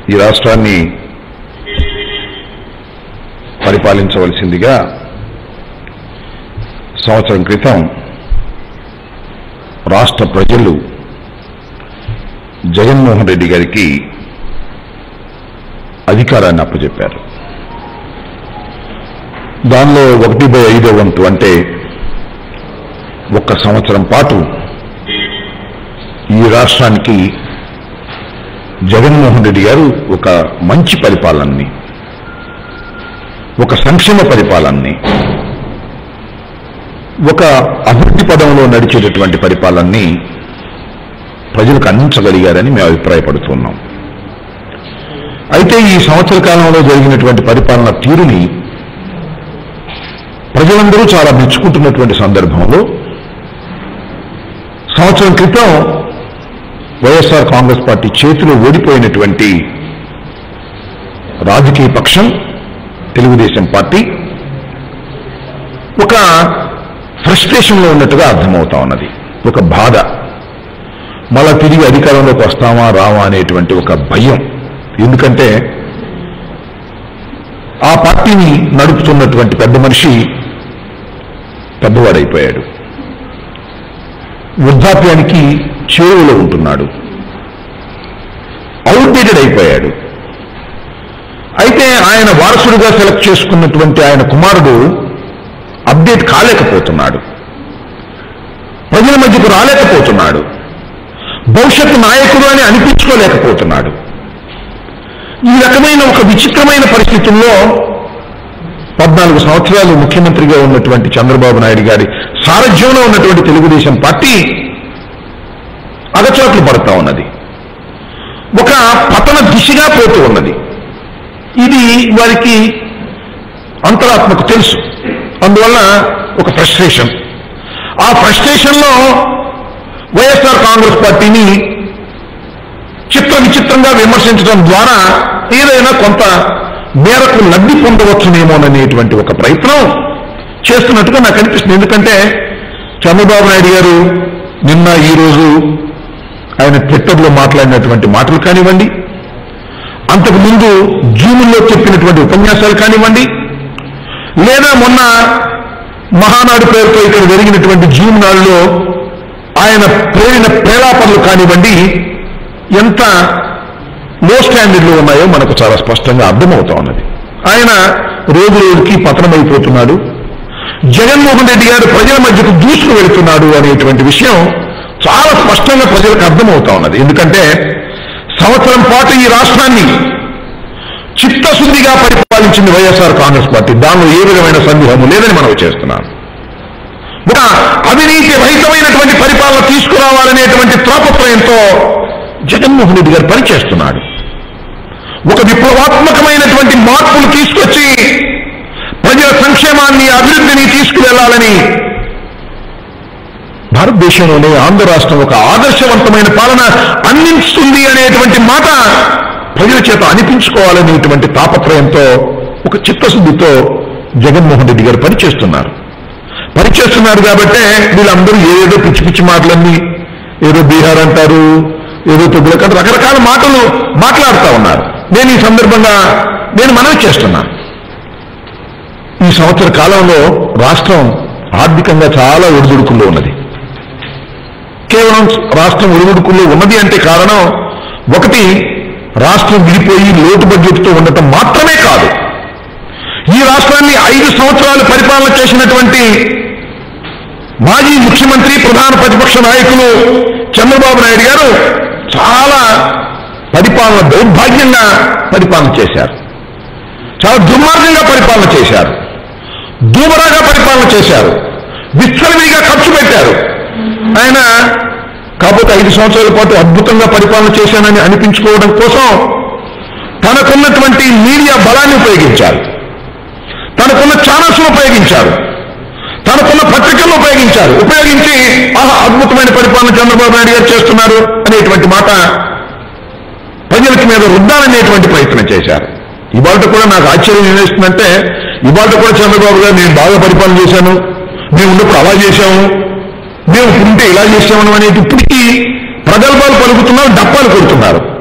ఈ రాష్ట్రాన్ని పరిపాలించవలసిందిగా సంవత్సరం క్రితం రాష్ట్ర ప్రజలు జగన్మోహన్ రెడ్డి గారికి అధికారాన్ని అప్పచెప్పారు దానిలో ఒకటి బై ఐదో వంతు అంటే ఒక్క సంవత్సరం పాటు ఈ రాష్ట్రానికి జగన్మోహన్ రెడ్డి గారు ఒక మంచి పరిపాలనని ఒక సంక్షేమ పరిపాలనని ఒక అభివృద్ధి పదంలో నడిచేటటువంటి పరిపాలనని ప్రజలకు అందించగలిగారని మేము అభిప్రాయపడుతున్నాం అయితే ఈ సంవత్సర కాలంలో జరిగినటువంటి పరిపాలన తీరుని ప్రజలందరూ చాలా మెచ్చుకుంటున్నటువంటి సందర్భంలో సంవత్సరం క్రితం వైఎస్ఆర్ కాంగ్రెస్ పార్టీ చేతిలో ఓడిపోయినటువంటి రాజకీయ పక్షం తెలుగుదేశం పార్టీ ఒక ఫ్రస్ట్రేషన్లో ఉన్నట్టుగా అర్థమవుతా ఉన్నది ఒక బాధ మళ్ళా తిరిగి అధికారంలోకి వస్తామా రావా అనేటువంటి ఒక భయం ఎందుకంటే ఆ పార్టీని నడుపుతున్నటువంటి పెద్ద మనిషి పెద్దవాడైపోయాడు వృద్ధాప్యానికి చేరువలో ఉంటున్నాడు అవుట్డేటెడ్ అయిపోయాడు అయితే ఆయన వారసుడిగా సెలెక్ట్ చేసుకున్నటువంటి ఆయన కుమారుడు అప్డేట్ కాలేకపోతున్నాడు ప్రజల మధ్యకు రాలేకపోతున్నాడు భవిష్యత్తు నాయకుడు అని అనిపించుకోలేకపోతున్నాడు ఈ రకమైన ఒక విచిత్రమైన పరిస్థితుల్లో పద్నాలుగు సంవత్సరాలు ముఖ్యమంత్రిగా ఉన్నటువంటి చంద్రబాబు నాయుడు గారి సారథ్యంలో ఉన్నటువంటి తెలుగుదేశం పార్టీ అగచాట్లు పడుతూ ఉన్నది ఒక పతన దిశగా పోతూ ఉన్నది ఇది వారికి అంతరాత్మకు తెలుసు అందువల్ల ఒక ఫ్రస్ట్రేషన్ ఆ ఫ్రస్ట్రేషన్లో వైఎస్ఆర్ కాంగ్రెస్ పార్టీని చిత్ర విచిత్రంగా విమర్శించడం ద్వారా ఏదైనా కొంత మేరకు లబ్ధి పొందవచ్చునేమోననేటువంటి ఒక ప్రయత్నం చేస్తున్నట్టుగా నాకు అనిపిస్తుంది ఎందుకంటే చంద్రబాబు నాయుడు గారు నిన్న ఈ రోజు ఆయన ట్విట్టర్లో మాట్లాడినటువంటి మాటలు కానివ్వండి అంతకు ముందు జూముల్లో చెప్పినటువంటి ఉపన్యాసాలు కానివ్వండి లేదా మొన్న మహానాడు పేరుతో ఇక్కడ జరిగినటువంటి జూమ్ నాడులో ఆయన ప్రేరిన ప్రేలాపనలు కానివ్వండి ఎంత లో స్టాండర్డ్లో ఉన్నాయో మనకు చాలా స్పష్టంగా అర్థమవుతా ఉన్నది ఆయన రోజు రోజుకి పతనమైపోతున్నాడు జగన్మోహన్ రెడ్డి గారు ప్రజల మధ్యకు దూసుకు వెళుతున్నాడు అనేటువంటి విషయం చాలా స్పష్టంగా ప్రజలకు అర్థమవుతా ఉన్నది ఎందుకంటే సంవత్సరం పాటు ఈ రాష్ట్రాన్ని చిత్తశుద్ధిగా పరిపాలించింది వైఎస్ఆర్ కాంగ్రెస్ పార్టీ దానిలో ఏ విధమైన సందేహము లేదని మనం చేస్తున్నాం ఒక అవినీతి రహితమైనటువంటి పరిపాలన తీసుకురావాలనేటువంటి తాపత్రయంతో జగన్మోహన్ రెడ్డి గారు పనిచేస్తున్నాడు ఒక విప్లవాత్మకమైనటువంటి మార్పులు తీసుకొచ్చి ప్రజల సంక్షేమాన్ని అభివృద్ధిని తీసుకువెళ్లాలని భారతదేశంలోనే ఆంధ్ర రాష్ట్రం ఒక ఆదర్శవంతమైన పాలన అందిస్తుంది అనేటువంటి మాట ప్రజల చేత అనిపించుకోవాలనేటువంటి తాపత్రయంతో ఒక చిత్తశుద్ధితో జగన్మోహన్ రెడ్డి గారు పనిచేస్తున్నారు పనిచేస్తున్నారు కాబట్టే వీళ్ళందరూ ఏదో పిచ్చి పిచ్చి మాటలన్నీ ఏదో బీహార్ అంటారు ఏదో తుగ్గులకు అంటారు రకరకాల మాటలు మాట్లాడుతూ ఉన్నారు నేను ఈ సందర్భంగా నేను మనవి చేస్తున్నాను ఈ సంవత్సర కాలంలో రాష్ట్రం ఆర్థికంగా చాలా ఒడిదుడుకుల్లో ఉన్నది కేవలం రాష్ట్రం ఒడిదుడుకుల్లో ఉన్నది అంటే కారణం ఒకటి రాష్ట్రం విడిపోయి లోటు బడ్జెట్తో ఉండటం మాత్రమే కాదు ఈ రాష్ట్రాన్ని ఐదు సంవత్సరాలు పరిపాలన చేసినటువంటి మాజీ ముఖ్యమంత్రి ప్రధాన ప్రతిపక్ష నాయకులు చంద్రబాబు నాయుడు గారు చాలా పరిపాలన దౌర్భాగ్యంగా పరిపాలన చేశారు చాలా దుర్మార్గంగా పరిపాలన చేశారు దూబరాగా పరిపాలన చేశారు విచ్చలవిడిగా ఖర్చు పెట్టారు ఆయన కాకపోతే ఐదు సంవత్సరాల పాటు అద్భుతంగా పరిపాలన చేశానని అనిపించుకోవడం కోసం తనకున్నటువంటి మీడియా బలాన్ని ఉపయోగించారు తనకున్న ఛానల్స్ ఉపయోగించారు తనకున్న పత్రికలను ఉపయోగించారు ఉపయోగించి ఆహా అద్భుతమైన పరిపాలన చంద్రబాబు నాయుడు గారు చేస్తున్నారు అనేటువంటి మాట ప్రజలకి మీద రుద్దాలనేటువంటి ప్రయత్నం చేశారు ఇవాళ కూడా నాకు ఆశ్చర్యం ఏమేస్తుందంటే ఇవాళ కూడా చంద్రబాబు గారు నేను బాగా పరిపాలన చేశాను మేము ఉన్నప్పుడు అలా చేశాము మేము ఉంటే ఇలా చేసాము అనేది ఇప్పటికీ ప్రగల్భాలు పలుకుతున్నారు డప్పాలు కొడుతున్నారు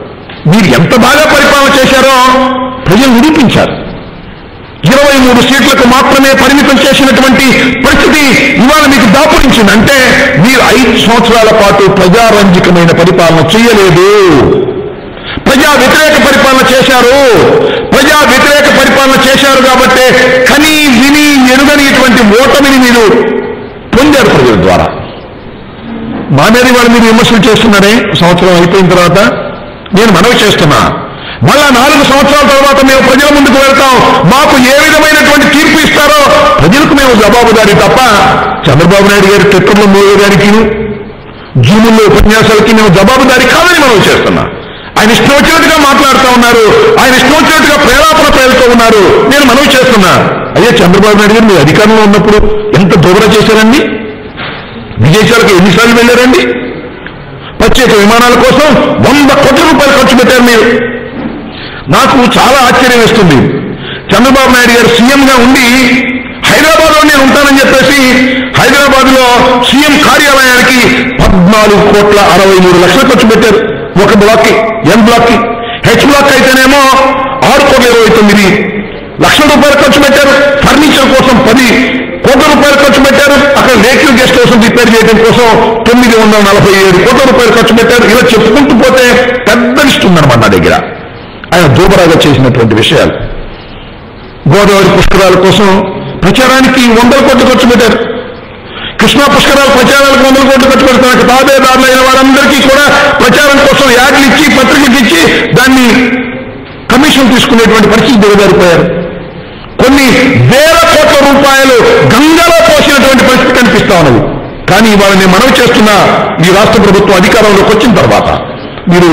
మీరు ఎంత బాగా పరిపాలన చేశారో ప్రజలు నిరూపించారు ఇరవై మూడు సీట్లకు మాత్రమే పరిమితం చేసినటువంటి పరిస్థితి ఇవాళ మీకు దాపురించింది అంటే మీరు ఐదు సంవత్సరాల పాటు ప్రజారంజకమైన పరిపాలన చేయలేదు ప్రజా వ్యతిరేక పరిపాలన చేశారు ప్రజా వ్యతిరేక పరిపాలన చేశారు కాబట్టి కని విని ఎరుగనిటువంటి ఓటమిని మీరు పొందారు ప్రజల ద్వారా మా మీద వాళ్ళు మీరు విమర్శలు చేస్తున్నారే సంవత్సరం అయిపోయిన తర్వాత నేను మనవి చేస్తున్నా మళ్ళా నాలుగు సంవత్సరాల తర్వాత మేము ప్రజల ముందుకు వెళ్తాం మాకు ఏ విధమైనటువంటి తీర్పు ఇస్తారో ప్రజలకు మేము జవాబుదారి తప్ప చంద్రబాబు నాయుడు గారి ట్విట్టర్లో మోయడానికి జూముల్లో ఉపన్యాసాలకి మేము జవాబుదారి కాదని మనం చేస్తున్నా ఆయన ఇష్టం వచ్చినట్టుగా మాట్లాడుతూ ఉన్నారు ఆయన ఇష్టం వచ్చినట్టుగా ప్రేరాపణ పేరుతో ఉన్నారు నేను మనవి చేస్తున్నా అయ్యే చంద్రబాబు నాయుడు గారు మీ అధికారంలో ఉన్నప్పుడు ఎంత దోబర చేశారండి విదేశాలకు ఎన్నిసార్లు వెళ్ళారండి ప్రత్యేక విమానాల కోసం వంద కోట్ల రూపాయలు ఖర్చు పెట్టారు మీరు నాకు చాలా ఆశ్చర్యం వేస్తుంది చంద్రబాబు నాయుడు గారు సీఎంగా ఉండి హైదరాబాద్ లో నేను ఉంటానని చెప్పేసి హైదరాబాద్ లో సీఎం కార్యాలయానికి పద్నాలుగు కోట్ల అరవై మూడు లక్షలు ఖర్చు పెట్టారు ఒక బ్లాక్ కి ఎన్ బ్లాక్ కి హెచ్ బ్లాక్ అయితేనేమో ఆరు కోట్ల ఇరవై తొమ్మిది లక్షల రూపాయలు ఖర్చు పెట్టారు ఫర్నిచర్ కోసం పది కోట్ల రూపాయలు ఖర్చు పెట్టారు అక్కడ రేకిల్ గెస్ట్ హౌస్ రిపేర్ చేయడం కోసం తొమ్మిది వందల నలభై ఏడు కోట్ల రూపాయలు ఖర్చు పెట్టారు ఇలా చెప్పుకుంటూ పోతే పెద్ద లిస్ట్ ఉందన్నమాట నా దగ్గర ఆయన దూబరాగా చేసినటువంటి విషయాలు గోదావరి పుష్కరాల కోసం ప్రచారానికి వందల కోట్లు ఖర్చు పెట్టారు కృష్ణా పుష్కరాల ప్రచారాలకు వందల కోట్లు ఖర్చు పెడతారు తాబేదారులైన వారందరికీ కూడా ప్రచారం కోసం యాడ్లు ఇచ్చి పత్రికలు ఇచ్చి దాన్ని కమిషన్ తీసుకునేటువంటి పరిస్థితి దిగజారిపోయారు కొన్ని వేల కోట్ల రూపాయలు గంగలో పోసినటువంటి పరిస్థితి కనిపిస్తా ఉన్నది కానీ ఇవాళ నేను మనవి చేస్తున్న ఈ రాష్ట్ర ప్రభుత్వం అధికారంలోకి వచ్చిన తర్వాత మీరు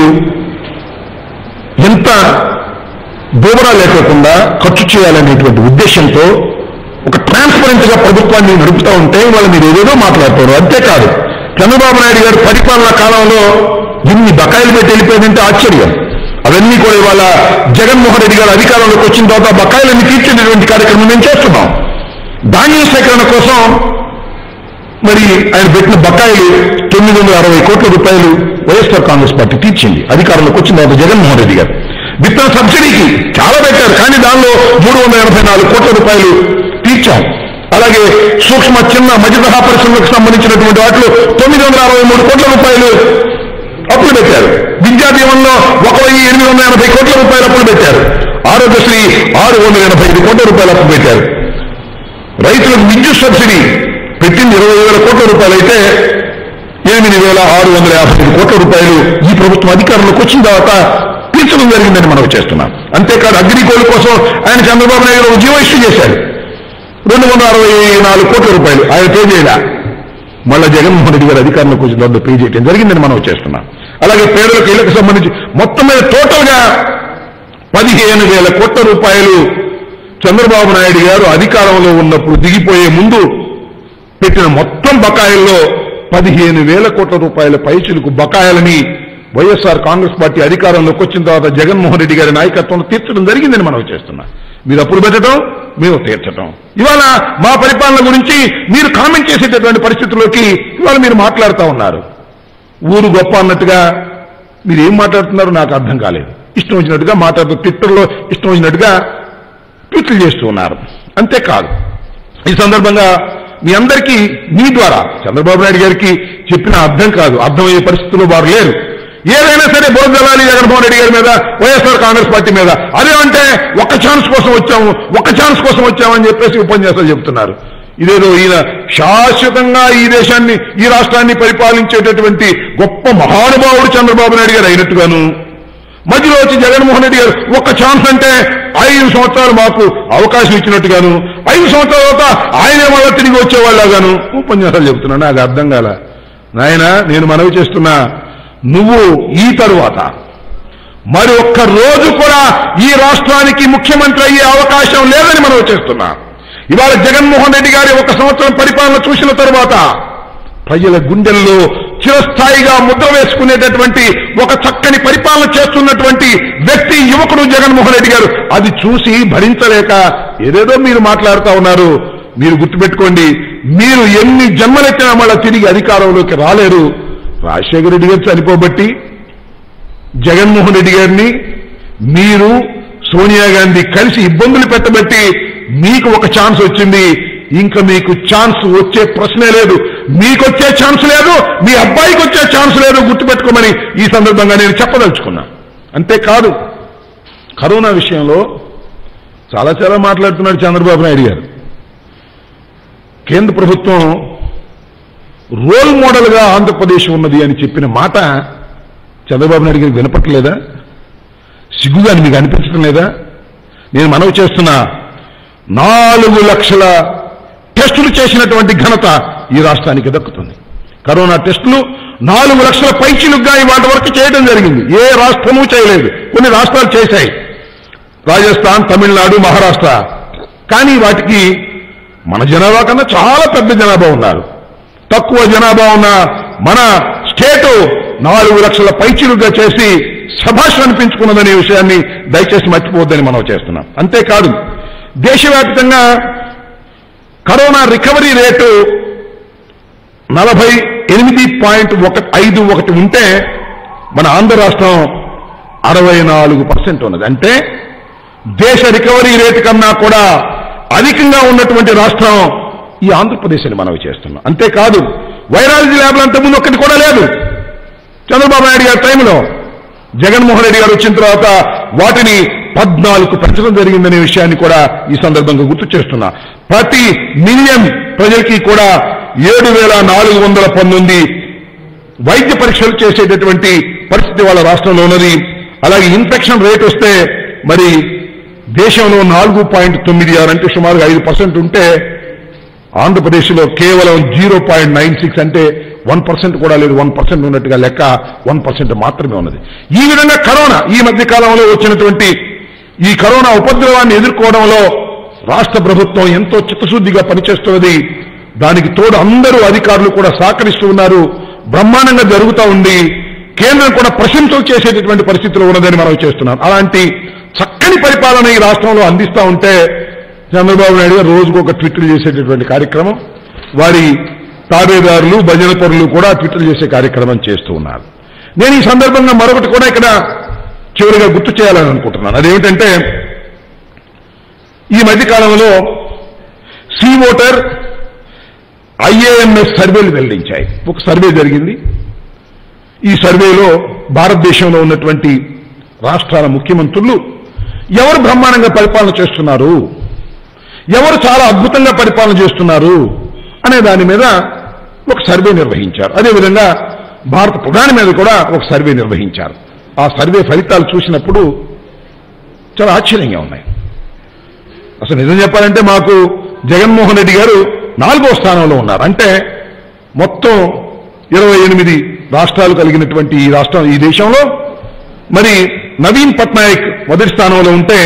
ఎంత దూబరా లేకోకుండా ఖర్చు చేయాలనేటువంటి ఉద్దేశంతో ఒక ట్రాన్స్పరెంట్ గా ప్రభుత్వాన్ని నడుపుతా ఉంటే ఇవాళ మీరు ఏదేదో మాట్లాడతారు అంతేకాదు చంద్రబాబు నాయుడు గారు పరిపాలనా కాలంలో ఇన్ని బకాయిలు పెట్టి వెళ్ళిపోయిందంటే ఆశ్చర్యం అవన్నీ కూడా ఇవాళ జగన్మోహన్ రెడ్డి గారు అధికారంలోకి వచ్చిన తర్వాత బకాయిలన్నీ తీర్చేటటువంటి కార్యక్రమం మేము చేస్తున్నాం ధాన్యం సేకరణ కోసం మరి ఆయన పెట్టిన బకాయిలు తొమ్మిది వందల అరవై కోట్ల రూపాయలు వైఎస్ఆర్ కాంగ్రెస్ పార్టీ తీర్చింది అధికారంలోకి వచ్చిన తర్వాత జగన్మోహన్ రెడ్డి గారు విత్తన సబ్సిడీకి చాలా పెట్టారు కానీ దానిలో మూడు వందల ఎనభై నాలుగు కోట్ల రూపాయలు తీర్చాం అలాగే సూక్ష్మ చిన్న మధ్యతరహా పరిశ్రమలకు సంబంధించినటువంటి వాటిలో తొమ్మిది వందల అరవై మూడు కోట్ల రూపాయలు అప్పులు పెట్టారు విద్యా దీవెనలో ఒక వెయ్యి ఎనిమిది వందల ఎనభై కోట్ల రూపాయలు అప్పులు పెట్టారు ఆరోగ్యశ్రీ ఆరు వందల ఎనభై ఐదు కోట్ల రూపాయలు అప్పు పెట్టారు రైతులకు విద్యుత్ సబ్సిడీ పెట్టింది ఇరవై వేల కోట్ల రూపాయలు అయితే ఎనిమిది వేల ఆరు వందల యాభై ఐదు కోట్ల రూపాయలు ఈ ప్రభుత్వం అధికారంలోకి వచ్చిన తర్వాత తీర్చడం జరిగిందని మనం చేస్తున్నాం అంతేకాదు అగ్రికోల్ కోసం ఆయన చంద్రబాబు నాయుడు గారు జీవో ఇష్యూ చేశారు రెండు వందల అరవై నాలుగు కోట్ల రూపాయలు ఆయన పే చేయలే మళ్ళా జగన్మోహన్ రెడ్డి గారు అధికారంలోకి వచ్చిన తర్వాత పే చేయడం జరిగిందని మనం చేస్తున్నాం అలాగే పేదలకు ఇళ్లకు సంబంధించి మొత్తం మీద టోటల్ గా పదిహేను వేల కోట్ల రూపాయలు చంద్రబాబు నాయుడు గారు అధికారంలో ఉన్నప్పుడు దిగిపోయే ముందు పెట్టిన మొత్తం బకాయిల్లో పదిహేను వేల కోట్ల రూపాయల పైచులకు బకాయిలని వైఎస్ఆర్ కాంగ్రెస్ పార్టీ అధికారంలోకి వచ్చిన తర్వాత జగన్మోహన్ రెడ్డి గారి నాయకత్వంలో తీర్చడం జరిగిందని మనం చేస్తున్నాం మీరు అప్పుడు పెట్టడం మేము తీర్చడం ఇవాళ మా పరిపాలన గురించి మీరు కామెంట్ చేసేటటువంటి పరిస్థితుల్లోకి ఇవాళ మీరు మాట్లాడుతూ ఉన్నారు ఊరు గొప్ప అన్నట్టుగా మీరు ఏం మాట్లాడుతున్నారో నాకు అర్థం కాలేదు ఇష్టం వచ్చినట్టుగా మాట్లాడుతూ ట్విట్టర్లో ఇష్టం వచ్చినట్టుగా ట్వీట్లు చేస్తూ ఉన్నారు అంతేకాదు ఈ సందర్భంగా మీ అందరికీ మీ ద్వారా చంద్రబాబు నాయుడు గారికి చెప్పిన అర్థం కాదు అర్థమయ్యే పరిస్థితుల్లో వారు లేరు ఏదైనా సరే బోర్దలాలి జగన్మోహన్ రెడ్డి గారి మీద వైఎస్ఆర్ కాంగ్రెస్ పార్టీ మీద అదేమంటే ఒక్క ఛాన్స్ కోసం వచ్చాము ఒక్క ఛాన్స్ కోసం వచ్చామని చెప్పేసి ఉపన్యాసాలు చెబుతున్నారు ఇదేదో ఈయన శాశ్వతంగా ఈ దేశాన్ని ఈ రాష్ట్రాన్ని పరిపాలించేటటువంటి గొప్ప మహానుభావుడు చంద్రబాబు నాయుడు గారు అయినట్టుగాను మధ్యలో వచ్చి జగన్మోహన్ రెడ్డి గారు ఒక్క ఛాన్స్ అంటే ఐదు సంవత్సరాలు మాకు అవకాశం ఇచ్చినట్టుగాను ఐదు సంవత్సరాల తర్వాత ఆయనే మళ్ళా తిరిగి వచ్చేవాళ్ళగాను ఉపన్యాసాలు చెబుతున్నా నాకు అర్థం కాల నాయన నేను మనవి చేస్తున్నా నువ్వు ఈ తరువాత మరి ఒక్క రోజు కూడా ఈ రాష్ట్రానికి ముఖ్యమంత్రి అయ్యే అవకాశం లేదని మనం చేస్తున్నా ఇవాళ జగన్మోహన్ రెడ్డి గారి ఒక సంవత్సరం పరిపాలన చూసిన తరువాత ప్రజల గుండెల్లో చిరస్థాయిగా ముద్ర వేసుకునేటటువంటి ఒక చక్కని పరిపాలన చేస్తున్నటువంటి వ్యక్తి యువకుడు జగన్మోహన్ రెడ్డి గారు అది చూసి భరించలేక ఏదేదో మీరు మాట్లాడుతా ఉన్నారు మీరు గుర్తుపెట్టుకోండి మీరు ఎన్ని జన్మలెత్తినా మళ్ళా తిరిగి అధికారంలోకి రాలేరు రాజశేఖర రెడ్డి గారు చనిపోబట్టి జగన్మోహన్ రెడ్డి గారిని మీరు సోనియా గాంధీ కలిసి ఇబ్బందులు పెట్టబట్టి మీకు ఒక ఛాన్స్ వచ్చింది ఇంకా మీకు ఛాన్స్ వచ్చే ప్రశ్నే లేదు మీకు వచ్చే ఛాన్స్ లేదు మీ అబ్బాయికి వచ్చే ఛాన్స్ లేదు గుర్తుపెట్టుకోమని ఈ సందర్భంగా నేను చెప్పదలుచుకున్నా అంతేకాదు కరోనా విషయంలో చాలా చాలా మాట్లాడుతున్నాడు చంద్రబాబు నాయుడు గారు కేంద్ర ప్రభుత్వం రోల్ మోడల్గా ఆంధ్రప్రదేశ్ ఉన్నది అని చెప్పిన మాట చంద్రబాబు నాయుడు గారికి వినపట్లేదా సిగ్గుగా మీకు అనిపించడం లేదా నేను మనవి చేస్తున్నా నాలుగు లక్షల టెస్టులు చేసినటువంటి ఘనత ఈ రాష్ట్రానికి దక్కుతుంది కరోనా టెస్టులు నాలుగు లక్షల పైచిలుగా ఇవాటి వరకు చేయడం జరిగింది ఏ రాష్ట్రము చేయలేదు కొన్ని రాష్ట్రాలు చేశాయి రాజస్థాన్ తమిళనాడు మహారాష్ట్ర కానీ వాటికి మన జనాభా కన్నా చాలా పెద్ద జనాభా ఉన్నారు తక్కువ జనాభా ఉన్న మన స్టేటు నాలుగు లక్షల పైచిలుగా చేసి శభాష్ అనిపించుకున్నదనే విషయాన్ని దయచేసి మర్చిపోవద్దని మనం చేస్తున్నాం అంతేకాదు దేశవ్యాప్తంగా కరోనా రికవరీ రేటు నలభై ఎనిమిది పాయింట్ ఒక ఐదు ఒకటి ఉంటే మన ఆంధ్ర రాష్ట్రం అరవై నాలుగు పర్సెంట్ ఉన్నది అంటే దేశ రికవరీ రేటు కన్నా కూడా అధికంగా ఉన్నటువంటి రాష్ట్రం ఈ ఆంధ్రప్రదేశ్ అని మనవి చేస్తున్నాం అంతేకాదు వైరాలజీ ల్యాబ్లు అంతకుముందు ఒక్కటి కూడా లేదు చంద్రబాబు నాయుడు గారి టైంలో జగన్మోహన్ రెడ్డి గారు వచ్చిన తర్వాత వాటిని పద్నాలుగు పెంచడం జరిగిందనే విషయాన్ని కూడా ఈ సందర్భంగా గుర్తు చేస్తున్నా ప్రతి మిలియన్ ప్రజలకి కూడా ఏడు వేల నాలుగు వందల పంతొమ్మిది వైద్య పరీక్షలు చేసేటటువంటి పరిస్థితి వాళ్ళ రాష్ట్రంలో ఉన్నది అలాగే ఇన్ఫెక్షన్ రేట్ వస్తే మరి దేశంలో నాలుగు పాయింట్ తొమ్మిది ఆరు అంటే సుమారుగా ఐదు పర్సెంట్ ఉంటే ఆంధ్రప్రదేశ్లో కేవలం జీరో పాయింట్ నైన్ సిక్స్ అంటే వన్ పర్సెంట్ కూడా లేదు వన్ పర్సెంట్ ఉన్నట్టుగా లెక్క వన్ పర్సెంట్ మాత్రమే ఉన్నది ఈ విధంగా కరోనా ఈ మధ్య కాలంలో వచ్చినటువంటి ఈ కరోనా ఉపద్రవాన్ని ఎదుర్కోవడంలో రాష్ట్ర ప్రభుత్వం ఎంతో చిత్తశుద్ధిగా పనిచేస్తున్నది దానికి తోడు అందరూ అధికారులు కూడా సహకరిస్తూ ఉన్నారు బ్రహ్మాండంగా జరుగుతూ ఉంది కేంద్రం కూడా ప్రశంసలు చేసేటటువంటి పరిస్థితిలో ఉన్నదని మనం చేస్తున్నాం అలాంటి చక్కని పరిపాలన ఈ రాష్ట్రంలో అందిస్తూ ఉంటే చంద్రబాబు నాయుడు గారు రోజుకు ఒక ట్విట్లు చేసేటటువంటి కార్యక్రమం వారి తాబేదారులు భజన పరులు కూడా ట్విట్లు చేసే కార్యక్రమం చేస్తూ ఉన్నారు నేను ఈ సందర్భంగా మరొకటి కూడా ఇక్కడ చివరిగా గుర్తు చేయాలని అనుకుంటున్నాను అదేమిటంటే ఈ మధ్యకాలంలో సీ ఓటర్ ఐఏఎంఎస్ సర్వేలు వెల్లడించాయి ఒక సర్వే జరిగింది ఈ సర్వేలో భారతదేశంలో ఉన్నటువంటి రాష్ట్రాల ముఖ్యమంత్రులు ఎవరు బ్రహ్మాండంగా పరిపాలన చేస్తున్నారు ఎవరు చాలా అద్భుతంగా పరిపాలన చేస్తున్నారు అనే దాని మీద ఒక సర్వే నిర్వహించారు అదేవిధంగా భారత ప్రధాని మీద కూడా ఒక సర్వే నిర్వహించారు ఆ సర్వే ఫలితాలు చూసినప్పుడు చాలా ఆశ్చర్యంగా ఉన్నాయి అసలు నిజం చెప్పాలంటే మాకు జగన్మోహన్ రెడ్డి గారు నాలుగో స్థానంలో ఉన్నారు అంటే మొత్తం ఇరవై ఎనిమిది రాష్ట్రాలు కలిగినటువంటి ఈ రాష్ట్రం ఈ దేశంలో మరి నవీన్ పట్నాయక్ మొదటి స్థానంలో ఉంటే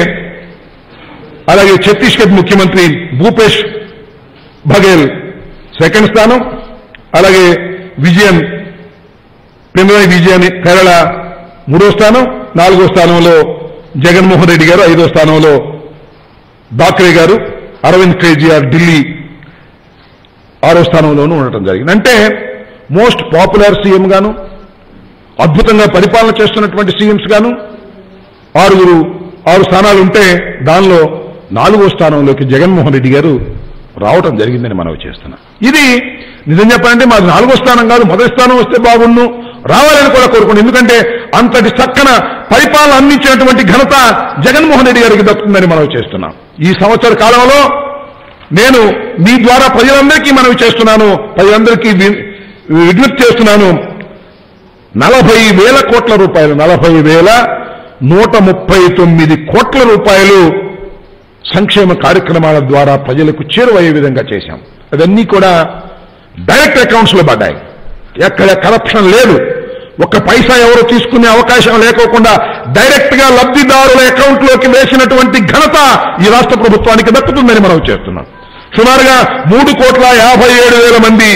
అలాగే ఛత్తీస్గఢ్ ముఖ్యమంత్రి భూపేష్ బఘేల్ సెకండ్ స్థానం అలాగే విజయన్ పినరాయి విజయన్ కేరళ మూడో స్థానం నాలుగో స్థానంలో జగన్మోహన్ రెడ్డి గారు ఐదో స్థానంలో డాక్రే గారు అరవింద్ కేజ్రీవాల్ ఢిల్లీ ఆరో స్థానంలోనూ ఉండటం జరిగింది అంటే మోస్ట్ పాపులర్ సీఎం గాను అద్భుతంగా పరిపాలన చేస్తున్నటువంటి సీఎంస్ గాను ఆరుగురు ఆరు స్థానాలు ఉంటే దానిలో నాలుగో స్థానంలోకి జగన్మోహన్ రెడ్డి గారు రావటం జరిగిందని మనవి చేస్తున్నా ఇది నిజం చెప్పాలంటే మాది నాలుగో స్థానం కాదు మొదటి స్థానం వస్తే బాగుండు రావాలని కూడా కోరుకోండి ఎందుకంటే అంతటి చక్కన పరిపాలన అందించినటువంటి ఘనత జగన్మోహన్ రెడ్డి గారికి దక్కుతుందని మనవి చేస్తున్నాం ఈ సంవత్సర కాలంలో నేను మీ ద్వారా ప్రజలందరికీ మనవి చేస్తున్నాను ప్రజలందరికీ వి- విజ్ఞప్తి చేస్తున్నాను నలభై వేల కోట్ల రూపాయలు నలభై వేల నూట ముప్పై తొమ్మిది కోట్ల రూపాయలు సంక్షేమ కార్యక్రమాల ద్వారా ప్రజలకు చేరువయ్యే విధంగా చేశాం అవన్నీ కూడా డైరెక్ట్ అకౌంట్స్ లో పడ్డాయి ఎక్కడ కరప్షన్ లేదు ఒక్క పైసా ఎవరు తీసుకునే అవకాశం లేకోకుండా డైరెక్ట్ గా లబ్ధిదారుల అకౌంట్ లోకి వేసినటువంటి ఘనత ఈ రాష్ట్ర ప్రభుత్వానికి దక్కుతుందని మనం చేస్తున్నాం సుమారుగా మూడు కోట్ల యాభై ఏడు వేల మంది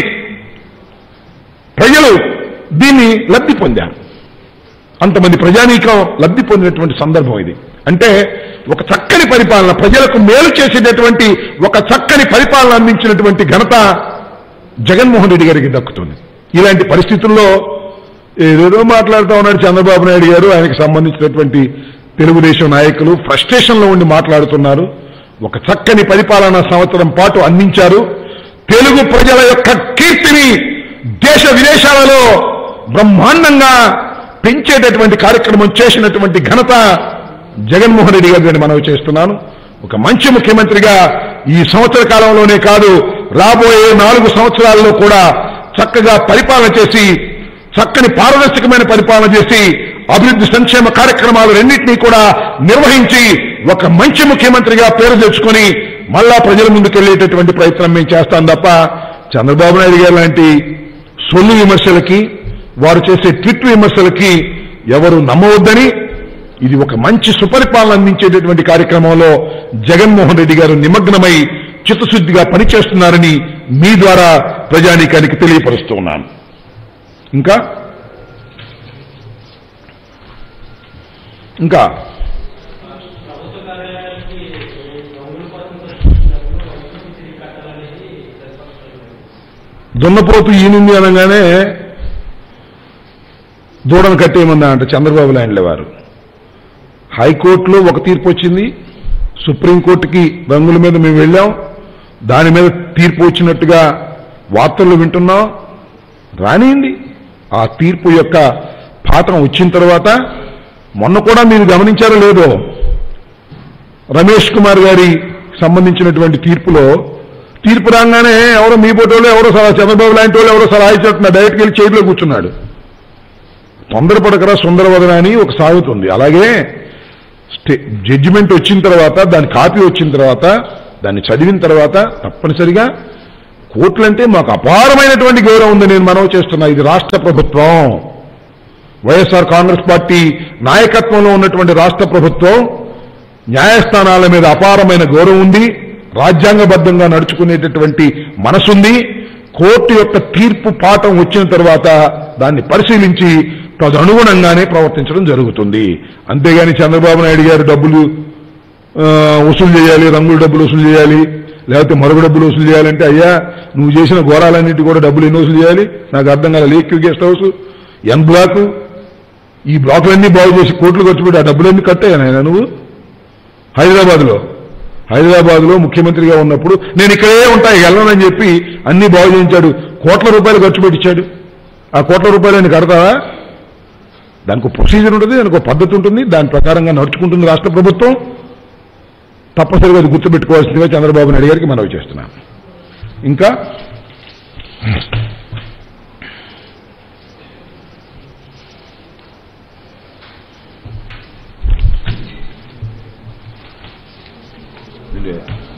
ప్రజలు దీన్ని లబ్ధి పొందారు అంతమంది ప్రజానీకం లబ్ధి పొందినటువంటి సందర్భం ఇది అంటే ఒక చక్కని పరిపాలన ప్రజలకు మేలు చేసేటటువంటి ఒక చక్కని పరిపాలన అందించినటువంటి ఘనత జగన్మోహన్ రెడ్డి గారికి దక్కుతుంది ఇలాంటి పరిస్థితుల్లో ఏదేదో మాట్లాడుతూ ఉన్నాడు చంద్రబాబు నాయుడు గారు ఆయనకు సంబంధించినటువంటి తెలుగుదేశం నాయకులు ఫ్రస్ట్రేషన్ లో ఉండి మాట్లాడుతున్నారు ఒక చక్కని పరిపాలనా సంవత్సరం పాటు అందించారు తెలుగు ప్రజల యొక్క కీర్తిని దేశ విదేశాలలో బ్రహ్మాండంగా పెంచేటటువంటి కార్యక్రమం చేసినటువంటి ఘనత జగన్మోహన్ రెడ్డి గారిని మనవి చేస్తున్నాను ఒక మంచి ముఖ్యమంత్రిగా ఈ సంవత్సర కాలంలోనే కాదు రాబోయే నాలుగు సంవత్సరాల్లో కూడా చక్కగా పరిపాలన చేసి చక్కని పారదర్శకమైన పరిపాలన చేసి అభివృద్ధి సంక్షేమ కార్యక్రమాలు రెండింటినీ కూడా నిర్వహించి ఒక మంచి ముఖ్యమంత్రిగా పేరు తెచ్చుకొని మళ్ళా ప్రజల ముందుకెళ్లేటటువంటి ప్రయత్నం మేము చేస్తాం తప్ప చంద్రబాబు నాయుడు గారు లాంటి సొల్లు విమర్శలకి వారు చేసే ట్విట్ విమర్శలకి ఎవరు నమ్మవద్దని ఇది ఒక మంచి సుపరిపాలన అందించేటటువంటి కార్యక్రమంలో జగన్మోహన్ రెడ్డి గారు నిమగ్నమై చిత్తశుద్ధిగా పనిచేస్తున్నారని మీ ద్వారా ప్రజానీకానికి తెలియపరుస్తూ ఉన్నాను ఇంకా ఇంకా ప్రభుత్వ కార్యాలయానికి రంగుల కోసం వచ్చినప్పుడు వైద్యులు తిరిగి కట్టాలనేది ప్రతిపక్షాలు దున్నపోతు ఈనింది అనగానే దూడను కట్టేయమన్నా అంట చంద్రబాబు నాయుడు వారు హైకోర్టులో ఒక తీర్పు వచ్చింది సుప్రీంకోర్టుకి రంగుల మీద మేము వెళ్ళాం దాని మీద తీర్పు వచ్చినట్టుగా వార్తల్లో వింటున్నాం రానియండి ఆ తీర్పు యొక్క పాత్రం వచ్చిన తర్వాత మొన్న కూడా మీరు గమనించారో లేదో రమేష్ కుమార్ గారి సంబంధించినటువంటి తీర్పులో తీర్పు రాగానే ఎవరో మీ పోటోళ్ళు ఎవరో సలహా చంద్రబాబు లాంటి వాళ్ళు ఎవరో సలహా ఇచ్చినట్టున్నారు డైరెక్ట్కి వెళ్ళి చైర్లో కూర్చున్నాడు తొందరపడకరా సుందరవదన అని ఒక సాగుతుంది అలాగే స్టే జడ్జిమెంట్ వచ్చిన తర్వాత దాని కాపీ వచ్చిన తర్వాత దాన్ని చదివిన తర్వాత తప్పనిసరిగా కోర్టులంటే మాకు అపారమైనటువంటి గౌరవం ఉంది నేను మనవి చేస్తున్నా ఇది రాష్ట్ర ప్రభుత్వం వైఎస్ఆర్ కాంగ్రెస్ పార్టీ నాయకత్వంలో ఉన్నటువంటి రాష్ట్ర ప్రభుత్వం న్యాయస్థానాల మీద అపారమైన గౌరవం ఉంది రాజ్యాంగబద్ధంగా నడుచుకునేటటువంటి మనసుంది కోర్టు యొక్క తీర్పు పాఠం వచ్చిన తర్వాత దాన్ని పరిశీలించి తదనుగుణంగానే ప్రవర్తించడం జరుగుతుంది అంతేగాని చంద్రబాబు నాయుడు గారు డబ్బులు ఆ, వసూలు చేయాలి రంగుల డబ్బులు వసూలు చేయాలి లేకపోతే మరొక డబ్బులు వసూలు చేయాలంటే అయ్యా నువ్వు చేసిన ఘోరాలన్నింటి కూడా డబ్బులు ఎన్ని వసూలు చేయాలి నాకు అర్థం కాల లేక్యూ గెస్ట్ హౌస్ ఎన్ బ్లాక్ ఈ బ్లాకులన్నీ బాగు చేసి కోట్లు ఖర్చు పెట్టి ఆ డబ్బులన్నీ కట్టాయా నాయన నువ్వు హైదరాబాద్లో హైదరాబాద్లో ముఖ్యమంత్రిగా ఉన్నప్పుడు నేను ఇక్కడే ఉంటా వెళ్ళనని చెప్పి అన్ని బాగు చేయించాడు కోట్ల రూపాయలు ఖర్చు పెట్టించాడు ఆ కోట్ల రూపాయలు ఆయన కడతావా దానికి ఒక ప్రొసీజర్ ఉంటుంది దానికి ఒక పద్ధతి ఉంటుంది దాని ప్రకారంగా నడుచుకుంటుంది రాష్ట్ర ప్రభుత్వం తప్పనిసరిగా అది గుర్తుపెట్టుకోవాల్సిందిగా చంద్రబాబు నాయుడు గారికి మనవి చేస్తున్నాను ఇంకా ఇది